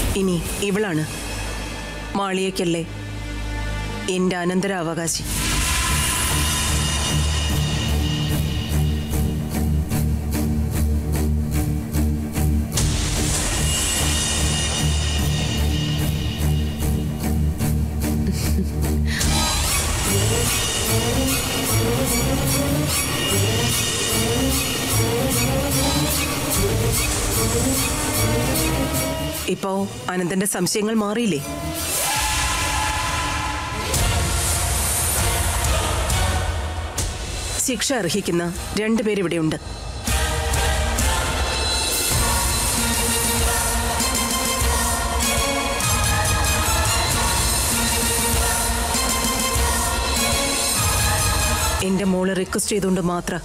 ഇനി ഇവളാണ് മാളിയയ്ക്കല്ലേ എന്റെ അനന്തരാവകാശി ഇപ്പോ അനന്തന്റെ സംശയങ്ങൾ മാറിയില്ലേ ശിക്ഷ അർഹിക്കുന്ന രണ്ടുപേരിവിടെയുണ്ട് എന്റെ മോള് റിക്വസ്റ്റ് ചെയ്തുകൊണ്ട് മാത്രം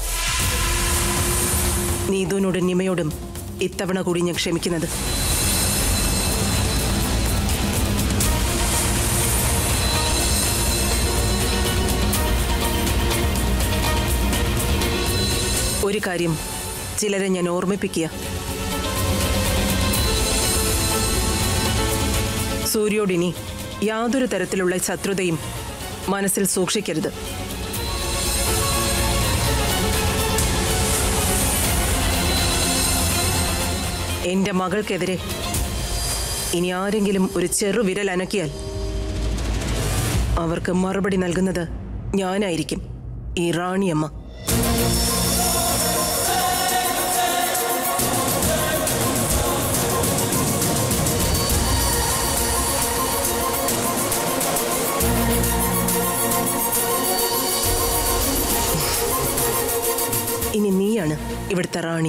നീതുവിനോടും നിമയോടും ഇത്തവണ കൂടി ഞാൻ ക്ഷമിക്കുന്നത് ഒരു കാര്യം ചിലരെ ഞാൻ ഓർമ്മിപ്പിക്കുക സൂര്യോടിനി യാതൊരു തരത്തിലുള്ള ശത്രുതയും മനസ്സിൽ സൂക്ഷിക്കരുത് എന്റെ മകൾക്കെതിരെ ഇനി ആരെങ്കിലും ഒരു ചെറുവിരൽ അനക്കിയാൽ അവർക്ക് മറുപടി നൽകുന്നത് ഞാനായിരിക്കും ഈ റാണിയമ്മ ഇനി നീയാണ് ഇവിടുത്തെ റാണി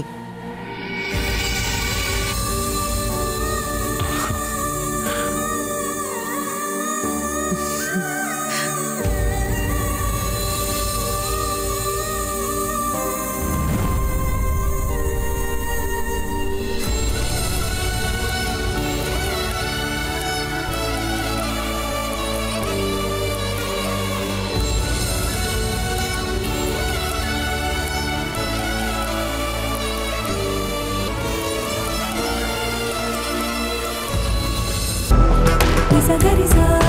Isa Garisa